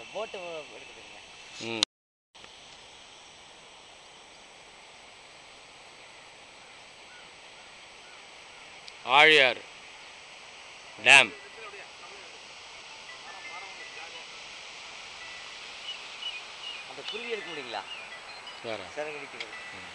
போட்டு எடுக்குதுங்க ம் ஆழியார் டேம் அந்த குருவி எடுக்க முடியுங்களா வேற சிறகு அடிக்கிறது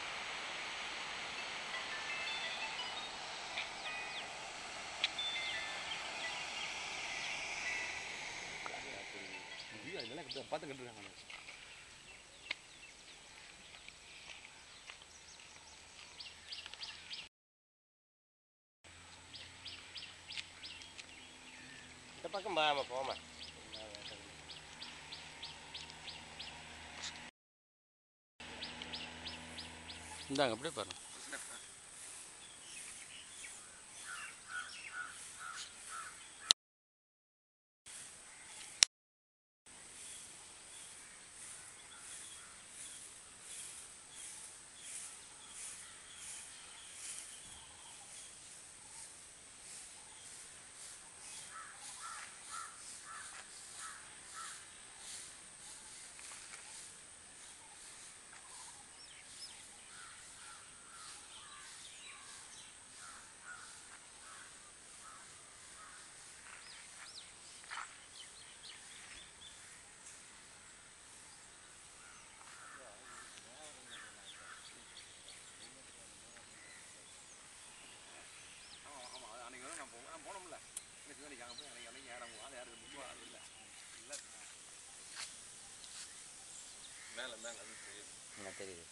பார்த்து கட்டுருக்காங்க இந்த பக்கம் போகாம போமா இந்தாங்க அப்படியே பாருங்க அன்னைக்கு வந்து நான் போனோம் நான் போனோம்ல எனக்கு அன்னைக்கு அங்கே போய் அன்னைக்கு அன்னைக்கு யாரும் ஆள் யாருக்கு ரொம்ப ஆள் இல்லை இல்லை மேலே மேலே அது தெரியுது என்ன தெரியுது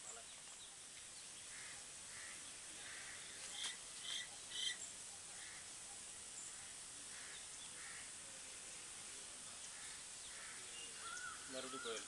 மறுபடியும் கோயில்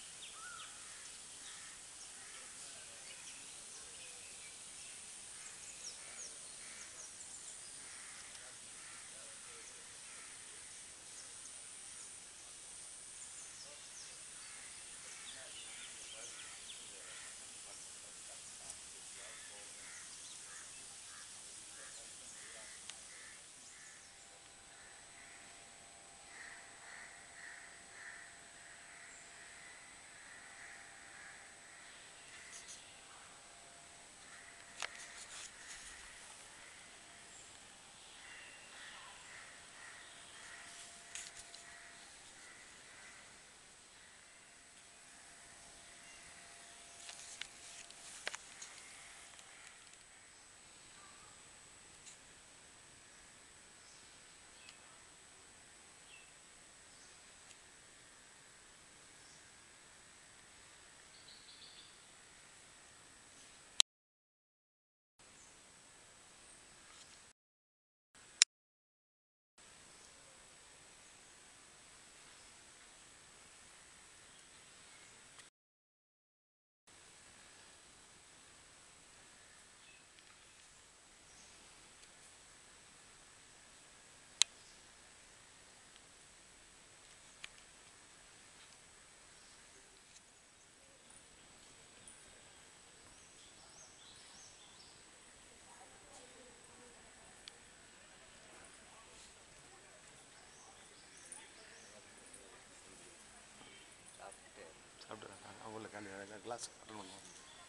சாப்பிட்டு சாப்பிட்றாங்க அவங்க காலி கிளாஸ் அட்டன் பண்ணுவோம்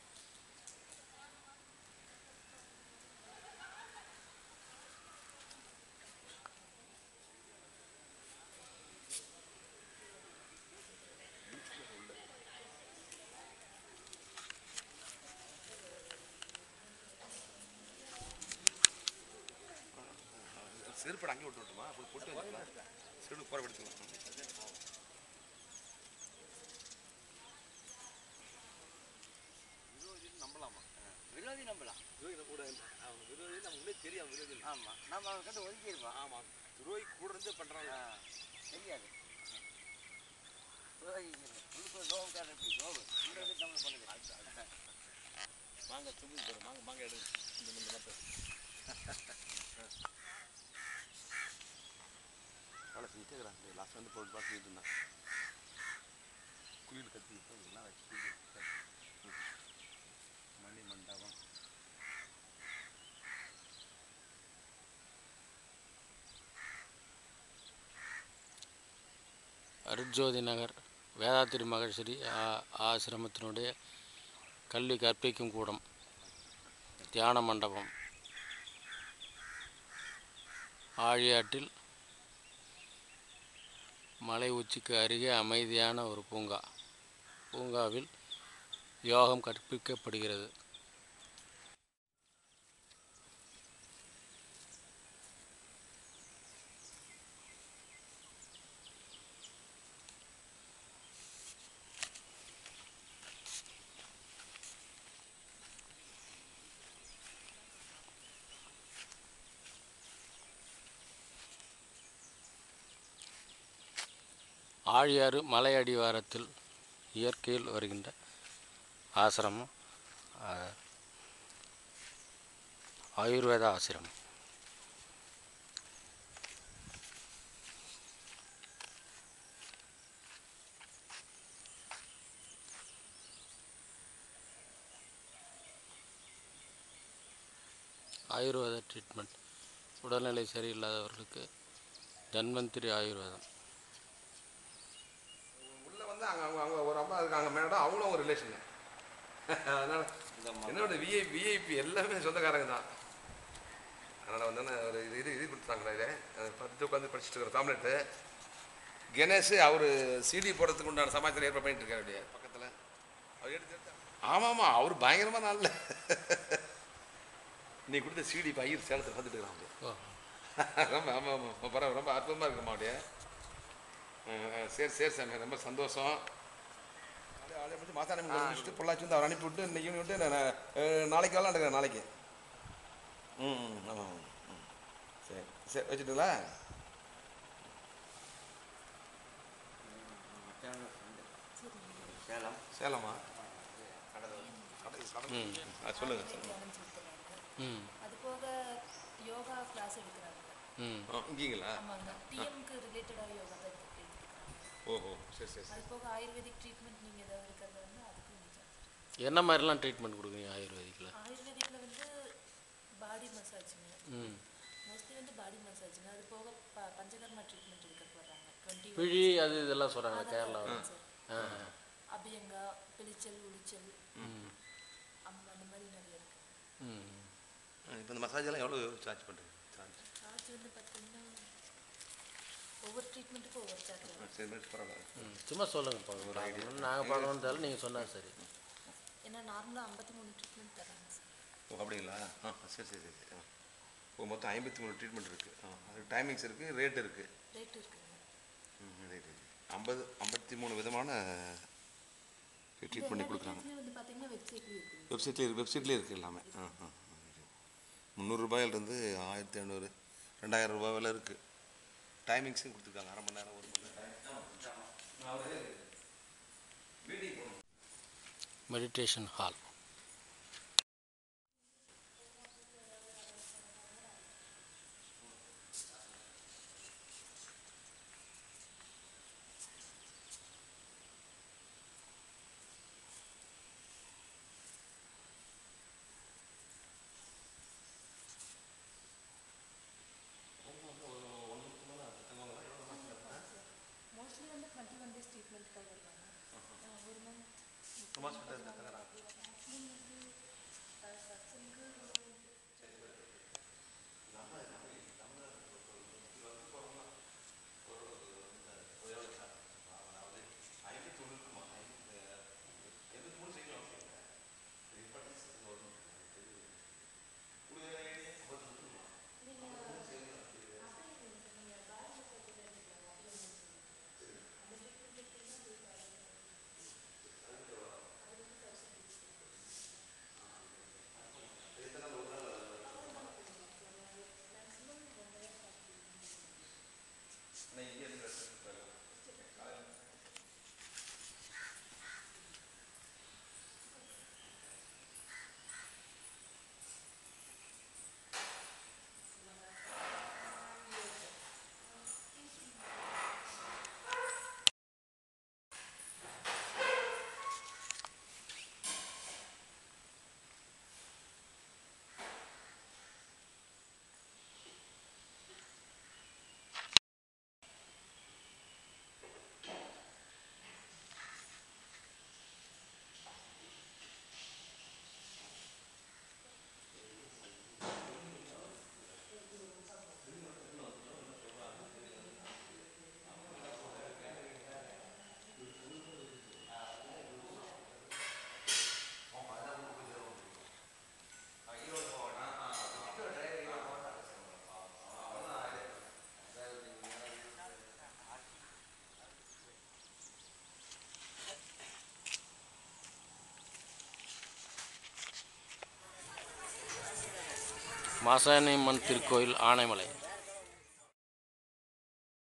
செருப்பட அங்கே விட்டு விட்டுமா போய் போட்டு வந்துக்கலாம் செருப்பு போற எடுத்துக்கலாம் நம்பலாமா விரோதி நம்பலாம் துரோகி கூட அவன் விரோதி நம்ம முன்னே தெரியும் அவன் விரோதி ஆமாம் நம்ம அவங்க கிட்ட ஒதுக்கியிருப்போம் ஆமாம் துரோகி கூட இருந்து பண்ணுறாங்க ஆ, தெரியாது விரோதி உள்ளுக்குள்ள கோபக்காரன் எப்படி கோபு இந்த இது நம்ம பண்ணுது மாங்காய் தும்பி போகிறோம் மாங்காய் மாங்காய் எடுங்க இந்த இந்த மரத்தை வேலை செஞ்சுட்டே இருக்கிறாங்க லாஸ்ட் வந்து போட்டு பார்த்துட்டு இருந்தான் குயில் கத்தி எல்லாம் வச்சு குயில் மணி மண்டபம் அருட்ஜோதி நகர் வேதாத்திரி மகர்ஷி ஆ- ஆசிரமத்தினுடைய கல்வி கற்பிக்கும் கூடம் தியான மண்டபம் ஆழியாற்றில் மலை உச்சிக்கு அருகே அமைதியான ஒரு பூங்கா பூங்காவில் யோகம் கற்பிக்கப்படுகிறது ஆழியாறு மலை அடிவாரத்தில் இயற்கையில் வருகின்ற ஆசிரமம் ஆ, ஆயுர்வேத ஆசிரமம் ஆயுர்வேத ட்ரீட்மெண்ட் உடல்நிலை சரியில்லாதவர்களுக்கு தன்வந்திரி ஆயுர்வேதம் உள்ள வந்து அங்கே அவங்க அவங்க ஒரு அம்மா இருக்காங்க மேடம் அவங்களும் ஒரு ரிலேஷன் அதனால என்னோட விஐ விஐபி எல்லாமே சொந்தக்காரங்க தான் அதனால் வந்து ஒரு இது இது இது கொடுத்தாங்களே இது அதை பார்த்துட்டு உட்காந்து படிச்சுட்டு இருக்கிற தாம்லெட்டு கணேஷ் அவர் சிடி போடுறதுக்கு உண்டான சமாச்சாரம் ஏற்பாடு பண்ணிட்டு இருக்காரு அப்படியே பக்கத்தில் அவர் எடுத்து எடுத்து ஆமாம் ஆமாம் அவர் பயங்கரமாக நல்ல நீ கொடுத்த சிடி பயிர் சேலத்தில் வந்துட்டு இருக்கிறான் அப்படியே ஓ ரொம்ப ஆமாம் ஆமாம் பரவாயில்ல ரொம்ப அற்புதமாக இருக்குமா அப்படியே அஹ் அஹ் சரி சரி சாமி ரொம்ப சந்தோஷம் அப்படியே ஆளே முடிச்சு மாசாணி முடிச்சுட்டு பொள்ளாச்சி வந்து அவர் அனுப்பி விட்டு இன்னைக்கு ஈவினிங் விட்டு நான் அஹ், நாளைக்கு வரலாம் எடுக்கிறேன் நாளைக்கு ம் ம் ஆமாம் ஆமாம் ம் சரி சரி வச்சுட்டுங்களா சேலம் சேலமா ம் ஆ சொல்லுங்கள் சொல்லுங்கள் தியானம் சொல்லித்தராங்க ம் அது போக யோகா கிளாஸ் எடுக்கிறாங்க ம் ஆ இங்கீங்களா ஆமாங்க டிஎம்க்கு ரிலேட்டடாக யோகா தான் எடுத்து- எடுத்துக்கிறாங்க ஓஹோ சரி சரி சரி அது போக ஆயுர்வேதிக் ட்ரீட்மெண்ட் நீங்கள் ஏதாவது இருக்கிறது வந்து அதுக்கும் நீங்கள் என்ன மாதிரிலாம் ட்ரீட்மெண்ட் கொடுக்குறீங்க ஆயுர்வேதிக்கில் ஆயுர்வேதிக்கில் வந்து பாடி மசாஜுங்க ம் மோஸ்ட்லி வந்து பாடி மசாஜுங்க அது போக ப பஞ்சகர்மா ட்ரீட்மெண்ட் எடுக்க வர்றாங்க டுவெண்ட்டி பிழி அது இதெல்லாம் சொல்கிறாங்க கேரளாவில் சார் ஆ அபியங்கா பிளிச்சல் உளிச்சல் ம் அந்த அந்த மாதிரி நிறைய இருக்கு ம் இப்போ இந்த மசாஜ் எல்லாம் எவ்வளோ சார்ஜ் பண்ணுறீங்க சார்ஜ் சார்ஜ் வந்து பார்த்தீங்கன்னா ஒவ்வொரு ட்ரீட்மெண்ட்டுக்கும் ஒவ்வொரு சார்ஜ் வரும் சரி மினிட் பரவாயில்ல ம் சும்மா சொல்லுங்கள் பார்க்கணும் நாங்கள் பார்க்கணும்னு தெரியல நீங்கள் சொன்னால் சரி ஏன்னா நார்மலாக ஐம்பத்தி மூணு ட்ரீட்மெண்ட் தராங்க சார் ஓ அப்படிங்களா ஆ சரி சரி சரி சரி ஆ ஓ மொத்தம் ஐம்பத்தி மூணு ட்ரீட்மெண்ட் இருக்குது ஆ அது டைமிங்ஸ் இருக்குது ரேட் இருக்குது ரேட் இருக்குங்க ம் ரைட் ரைட் ஐம்பது ஐம்பத்தி மூணு விதமான ட்ரீட் பண்ணி கொடுக்குறாங்க இதுல வந்து பார்த்தீங்கன்னா வெப்சைட்லேயே இருக்குங்க வெப்சைட்லேயே வெப்சைட்லேயே இருக்குது எல்லாமே ஆ ஆ முந்நூறுரூபாயிலிருந்து ஆயிரத்தி ஐநூறு ரெண்டாயிரம் ரூபாய் வரை இருக்குது டைமிங்ஸும் கொடுத்துருக்காங்க அரை மணி நேரம் ஒரு மணி நேரம் மெடிடேஷன் ஹால் மோஸ்ட்லி வந்து டுவெண்ட்டி ஒன் டேஸ் ட்ரீட்மெண்ட்டுக்காக வருவாங்க அஹ் ஒரு மந்த் மாசாணியம்மன் திருக்கோயில் ஆனைமலை